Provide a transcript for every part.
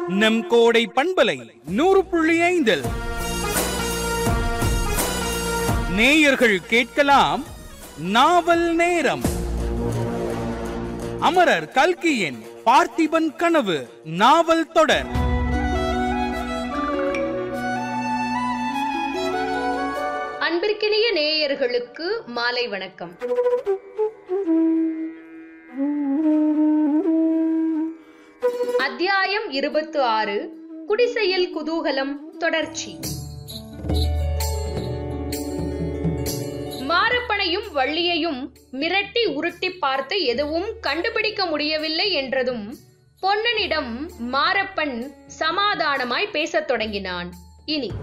நம் கோடை பண்பலை நூறு புள்ளி ஐந்தில் நேயர்கள் கேட்கலாம் நாவல் நேரம் அமரர் கல்கியின் பார்த்திபன் கனவு நாவல் தொடர் அன்பிற்கினிய நேயர்களுக்கு மாலை வணக்கம் அத்தியாயம் இருபத்து ஆறு குடிசையில் குதூகலம் தொடர்ச்சி மாரப்பனையும் வள்ளியையும் மிரட்டி உருட்டி பார்த்து எதுவும் கண்டுபிடிக்க முடியவில்லை என்றதும் பொன்னனிடம் மாரப்பன் சமாதானமாய் பேசத் தொடங்கினான் இனி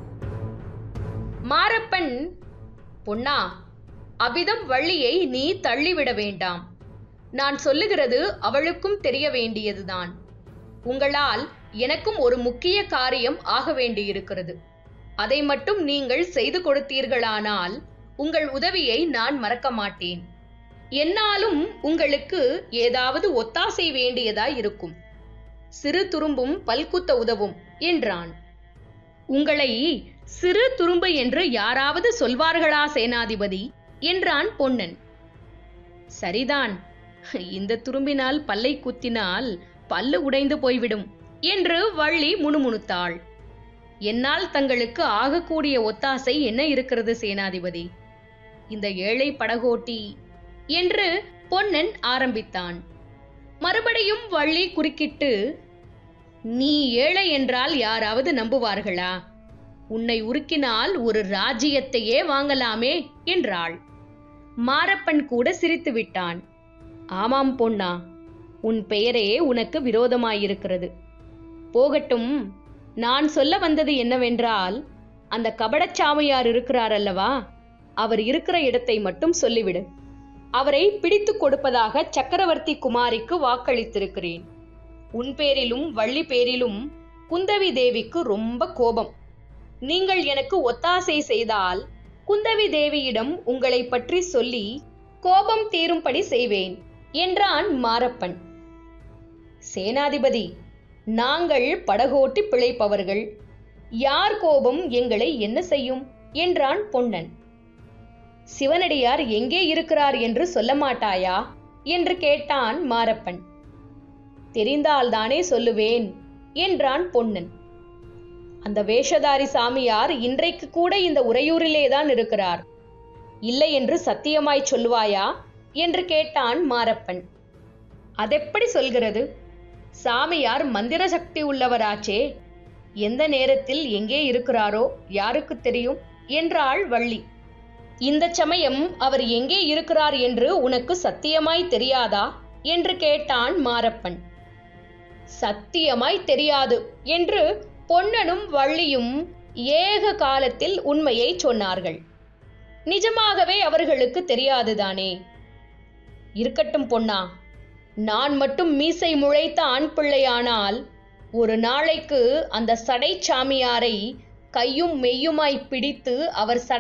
மாரப்பன் பொன்னா அவ்விதம் வள்ளியை நீ தள்ளிவிட வேண்டாம் நான் சொல்லுகிறது அவளுக்கும் தெரிய வேண்டியதுதான் உங்களால் எனக்கும் ஒரு முக்கிய காரியம் ஆக வேண்டியிருக்கிறது அதை மட்டும் நீங்கள் செய்து கொடுத்தீர்களானால் உங்கள் உதவியை நான் மறக்க மாட்டேன் என்னாலும் உங்களுக்கு ஏதாவது ஒத்தாசை வேண்டியதாய் இருக்கும் சிறு துரும்பும் பல்குத்த உதவும் என்றான் உங்களை சிறு துரும்பு என்று யாராவது சொல்வார்களா சேனாதிபதி என்றான் பொன்னன் சரிதான் இந்த துரும்பினால் பல்லை குத்தினால் பல்லு உடைந்து போய்விடும் என்று வள்ளி முணுமுணுத்தாள் என்னால் தங்களுக்கு ஆகக்கூடிய ஒத்தாசை என்ன இருக்கிறது சேனாதிபதி இந்த ஏழை படகோட்டி என்று பொன்னன் ஆரம்பித்தான் மறுபடியும் வள்ளி குறுக்கிட்டு நீ ஏழை என்றால் யாராவது நம்புவார்களா உன்னை உருக்கினால் ஒரு ராஜ்யத்தையே வாங்கலாமே என்றாள் மாரப்பன் கூட சிரித்து விட்டான் ஆமாம் பொன்னா உன் பெயரே உனக்கு விரோதமாயிருக்கிறது போகட்டும் நான் சொல்ல வந்தது என்னவென்றால் அந்த கபடச்சாமியார் இருக்கிறார் அல்லவா அவர் இருக்கிற இடத்தை மட்டும் சொல்லிவிடு அவரை பிடித்துக் கொடுப்பதாக சக்கரவர்த்தி குமாரிக்கு வாக்களித்திருக்கிறேன் உன் பேரிலும் வள்ளி பேரிலும் குந்தவி தேவிக்கு ரொம்ப கோபம் நீங்கள் எனக்கு ஒத்தாசை செய்தால் குந்தவி தேவியிடம் உங்களை பற்றி சொல்லி கோபம் தீரும்படி செய்வேன் என்றான் மாரப்பன் சேனாதிபதி நாங்கள் படகோட்டி பிழைப்பவர்கள் யார் கோபம் எங்களை என்ன செய்யும் என்றான் பொன்னன் சிவனடியார் எங்கே இருக்கிறார் என்று சொல்ல மாட்டாயா என்று கேட்டான் மாரப்பன் தெரிந்தால்தானே சொல்லுவேன் என்றான் பொன்னன் அந்த வேஷதாரி சாமியார் இன்றைக்கு கூட இந்த உறையூரிலேதான் இருக்கிறார் இல்லை என்று சத்தியமாய் சொல்லுவாயா என்று கேட்டான் மாரப்பன் அதெப்படி சொல்கிறது சாமியார் மந்திர சக்தி உள்ளவராச்சே எந்த நேரத்தில் எங்கே இருக்கிறாரோ யாருக்கு தெரியும் என்றாள் வள்ளி இந்த சமயம் அவர் எங்கே இருக்கிறார் என்று உனக்கு சத்தியமாய் தெரியாதா என்று கேட்டான் மாரப்பன் சத்தியமாய் தெரியாது என்று பொன்னனும் வள்ளியும் ஏக காலத்தில் உண்மையை சொன்னார்கள் நிஜமாகவே அவர்களுக்கு தெரியாதுதானே இருக்கட்டும் பொன்னா நான் மட்டும் மீசை முளைத்த ஆண் பிள்ளையானால் ஒரு நாளைக்கு அந்த சடை சாமியாரை கையும் மெய்யுமாய் பிடித்து அவர் சடை